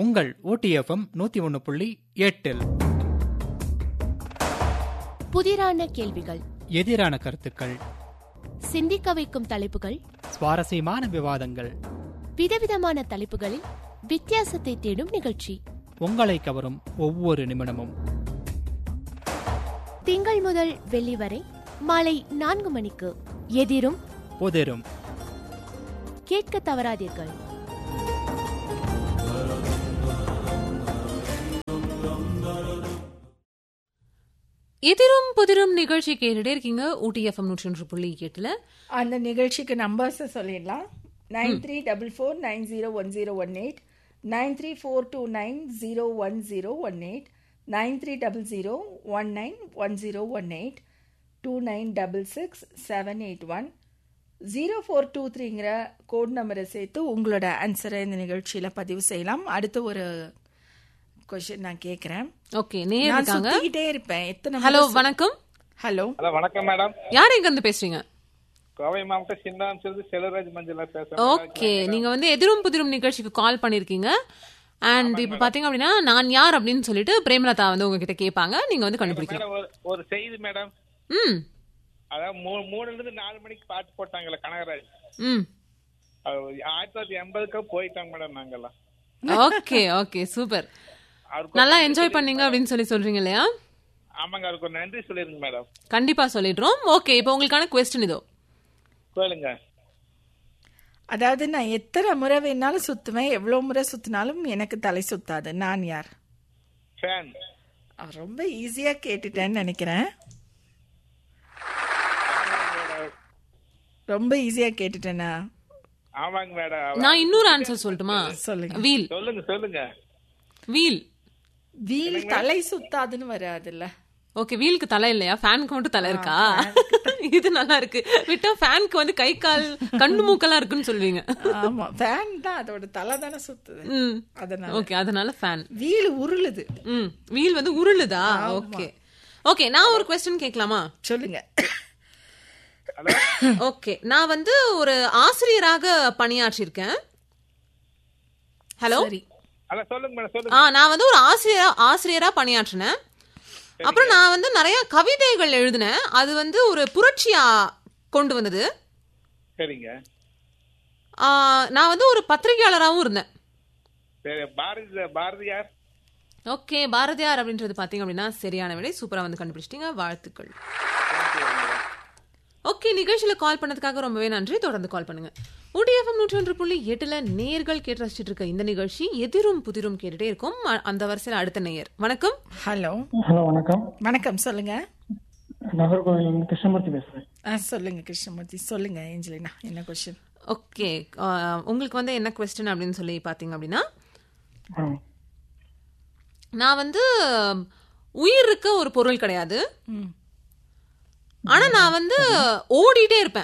உங்கள் ஓடிஎஃப்எம் நூத்தி ஒன்னு புள்ளி எட்டில் புதிரான கேள்விகள் எதிரான கருத்துக்கள் சிந்திக்க வைக்கும் தலைப்புகள் சுவாரஸ்யமான விவாதங்கள் விதவிதமான தலைப்புகளில் வித்தியாசத்தை தேடும் நிகழ்ச்சி உங்களை கவரும் ஒவ்வொரு நிமிடமும் திங்கள் முதல் வெள்ளி வரை மாலை நான்கு மணிக்கு எதிரும் புதிரும் கேட்க தவறாதீர்கள் எதிரும் புதிரும் நிகழ்ச்சி கேட்டுட்டே இருக்கீங்க ஊட்டி எஃப்எம் நூற்றி ஒன்று புள்ளி எட்டுல அந்த நிகழ்ச்சிக்கு நம்பர்ஸை சொல்லிடலாம் nine three double four nine zero one zero one eight nine three four two nine zero one zero one eight nine three double zero one nine one zero one eight two nine double six seven eight one zero four two த்ரீங்கிற code நம்பரை சேர்த்து உங்களோட ஆன்சரை இந்த நிகழ்ச்சியில் பதிவு செய்யலாம் அடுத்து ஒரு கொஷின் நான் கேட்குறேன் ஓகே நேர் நான் இருக்காங்க சுத்திக்கிட்டே இருப்பேன் எத்தனை ஹலோ வணக்கம் ஹலோ ஹலோ வணக்கம் மேடம் யார் எங்க இருந்து பேசுறீங்க கோவை மாவட்டம் சிந்தாம்சிலிருந்து செல்வராஜ் மஞ்சளா பேசுறேன் ஓகே நீங்க வந்து எதிரும் புதிரும் நிகழ்ச்சிக்கு கால் பண்ணிருக்கீங்க அண்ட் இப்ப பாத்தீங்க அப்படின்னா நான் யார் அப்படின்னு சொல்லிட்டு பிரேமலதா வந்து உங்ககிட்ட கேட்பாங்க நீங்க வந்து கண்டுபிடிக்கணும் மேடம் ஒரு- ஒரு செய்தி மேடம் ம் அதாவது மூ- மூணுல இருந்து நாலு மணிக்கு பாட்டு போட்டாங்கல்ல கனகராஜ் ம் அது ஆயிரத்தி தொள்ளாயிரத்தி எண்பதுக்கு போயிட்டாங்க மேடம் நாங்கெல்லாம் ஓகே ஓகே சூப்பர் அவருக்கு நல்லா என்ஜாய் பண்ணீங்க அப்படின்னு சொல்லி சொல்றீங்க இல்லையா ஆமாங்க அவருக்கு ஒரு நன்றி சொல்லிருங்க மேடம் கண்டிப்பா சொல்லிடுறோம் ஓகே இப்போ உங்களுக்கான கொஸ்டின் இதோ கேளுங்க அதாவது நான் எத்தனை முறை வேணாலும் சுத்துவேன் எவ்வளோ முறை சுத்தினாலும் எனக்கு தலை சுத்தாது நான் யார் ஃபேன் அவர் ரொம்ப ஈஸியா கேட்டுட்டேன்னு நினைக்கிறேன் ரொம்ப ஈஸியா கேட்டுட்டேனா ஆமாங்க மேடம் நான் இன்னொரு ஆன்சர் சொல்லட்டுமா சொல்லுங்க வீல் சொல்லுங்க சொல்லுங்க வீல் வீல் தலை சுத்தாதுன்னு வராதுல்ல ஓகே வீலுக்கு தலை இல்லையா ஃபேனுக்கு மட்டும் தலை இருக்கா இது நல்லா இருக்கு விட்டா ஃபேனுக்கு வந்து கை கால் கண்ணு மூக்கெல்லாம் இருக்குன்னு சொல்லுவீங்க ஆமா ஃபேன் தான் அதோட தலை தானே சுத்துது ம் அதனால ஓகே அதனால ஃபேன் வீல் உருளுது ம் வீல் வந்து உருளுதா ஓகே ஓகே நான் ஒரு கொஸ்டின் கேட்கலாமா சொல்லுங்க ஓகே நான் வந்து ஒரு ஆசிரியராக பணியாற்றிருக்கேன் ஹலோ அதான் சொல்லுங்க மேடம் ஆ சொல்லுங்க நான் வந்து ஒரு ஆசிரியரா ஆசிரியரா பணியாற்றினேன் அப்புறம் நான் வந்து நிறைய கவிதைகள் எழுதினேன் அது வந்து ஒரு புரட்சியா கொண்டு வந்தது சரிங்க ஆ, நான் வந்து ஒரு பத்திரிகையாளராகவும் இருந்தேன் சரி பாரதி பாரதியார் ஓகே பாரதியார் அப்படின்றது பாத்தீங்க அப்படின்னா சரியான விடை சூப்பரா வந்து கண்டுபிடிச்சிட்டீங்க வாழ்த்துக்கள் ஓகே நிகழ்ச்சியில கால் பண்ணதுக்காக ரொம்பவே நன்றி தொடர்ந்து கால் பண்ணுங்க UDFM நூற்றி ஒன்று புள்ளி எட்டுல நேர்கள் கேட்டு ரசிச்சிட்டு இருக்க இந்த நிகழ்ச்சி எதிரும் புதிரும் கேட்டுட்டே இருக்கும் அ- அந்த வரிசையில் அடுத்த நேயர் வணக்கம் ஹலோ ஹலோ வணக்கம் வணக்கம் சொல்லுங்க நாகர்கோவில் கிருஷ்ணமூர்த்தி பேசுறேன் ஆ சொல்லுங்க கிருஷ்ணமூர்த்தி சொல்லுங்க ஏஞ்சலினா என்ன கொஸ்டின் ஓகே உங்களுக்கு வந்து என்ன கொஸ்டின் அப்படின்னு சொல்லி பாத்தீங்க அப்படின்னா ஆ, நான் வந்து உயிர் இருக்க ஒரு பொருள் கிடையாது ம் ஆனா நான் வந்து ஓடிட்டே இருப்பேன்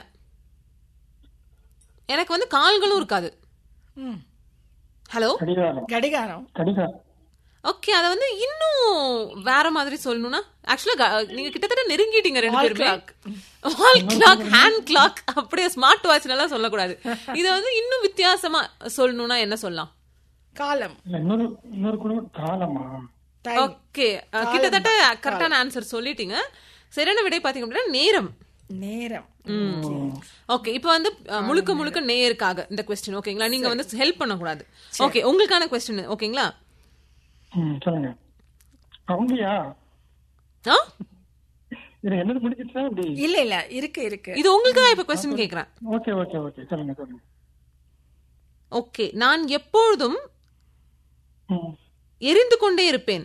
எனக்கு வந்து கால்களும் இருக்காது ம் ஹலோ கடிகாரம் கடிகாரம் கடிகாரம் ஓகே அத வந்து இன்னும் வேற மாதிரி சொல்லணும்னா ஆக்சுவலா நீங்க கிட்டத்தட்ட நெருங்கிட்டீங்க ரெண்டு Wall பேருமே clock. Wall clock hand clock அப்படியே ஸ்மார்ட் வாட்ச் எல்லாம் சொல்லக்கூடாது இத வந்து இன்னும் வித்தியாசமா சொல்லணும்னா என்ன சொல்லலாம் காலம் இல்ல இன்னொரு இன்னொரு கூட காலமா டைம் ஓகே கிட்டத்தட்ட கரெக்டான ஆன்சர் சொல்லிட்டீங்க சரியான விடை பாத்தீங்க அப்படின்னா நேரம் நேரம் ஓகே இப்போ வந்து அஹ், முழுக்க முழுக்க நேயருக்காக இந்த கொஸ்டின் ஓகேங்களா நீங்க வந்து ஹெல்ப் பண்ணக்கூடாது ஓகே உங்களுக்கான கொஸ்டின் ஓகேங்களா ம் சொல்லுங்க அவங்கயா ஆ இது என்னது முடிச்சிட்டா அப்படி இல்ல இல்ல இருக்கு இருக்கு இது உங்களுக்கு தான் இப்ப கொஸ்டின் கேக்குறேன் ஓகே ஓகே ஓகே சொல்லுங்க சொல்லுங்க ஓகே நான் எப்பொழுதும் ம் எரிந்து கொண்டே இருப்பேன்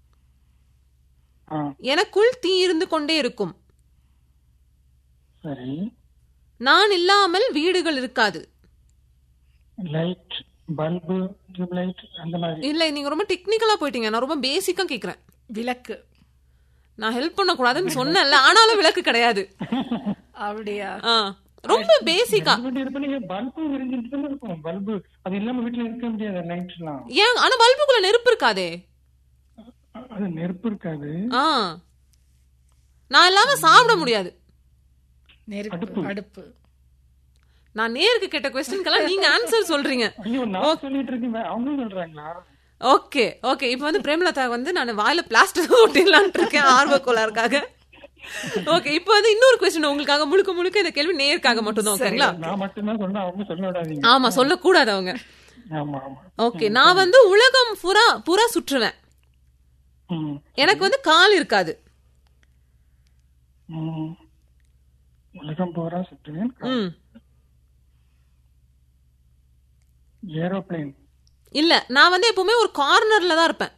ஆ எனக்குள் தீ இருந்து கொண்டே இருக்கும் சரி நான் இல்லாமல் வீடுகள் இருக்காது லைட் பல்பு டியூப் லைட் அந்த மாதிரி இல்ல நீங்க ரொம்ப டெக்னிக்கலா போயிட்டீங்க நான் ரொம்ப பேசிக்கா கேக்குறேன் விளக்கு நான் ஹெல்ப் பண்ண கூடாதுன்னு சொன்னேன்ல ஆனாலும் விளக்கு கிடையாது அப்படியா ஆ, ரொம்ப பேசிக்கா வீட்டு இருப்ப நீங்க பல்பு விரிஞ்சிட்டு தானே இருக்கும் பல்பு அது இல்லாம வீட்டுல இருக்க முடியாது நைட்லாம் ஏன் ஆனா பல்புக்குள்ள நெருப்பு இருக்காதே அது நெருப்பு இருக்காது ஆ நான் இல்லாம சாப்பிட முடியாது நெருப்பு அடுப்பு நான் நேருக்கு கேட்ட கொஸ்டின்க்கெல்லாம் நீங்க ஆன்சர் சொல்றீங்க ஐயோ நான் சொல்லிட்டு இருக்கேன் அவங்களும் சொல்றாங்களா ஓகே ஓகே இப்போ வந்து பிரேமலதா வந்து நான் வாயில பிளாஸ்டர் ஒட்டிடலான்ட்டு இருக்கேன் ஆர்வ கோளாறுக்காக ஓகே இப்போ வந்து இன்னொரு கொஸ்டின் உங்களுக்காக முழுக்க முழுக்க இந்த கேள்வி நேருக்காக மட்டும் தான் ஓகேங்களா நான் மட்டும்தான் சொன்னா அவங்க சொல்ல விடாதீங்க ஆமா சொல்லக்கூடாது அவங்க ஆமா ஆமா ஓகே நான் வந்து உலகம் புறா புறா சுற்றுவேன் ம் எனக்கு வந்து கால் இருக்காது ம். உலகம் போறா சுற்றுவேன் ம் ஏரோப்ளேன் இல்ல நான் வந்து எப்பவுமே ஒரு கார்னர்ல தான் இருப்பேன்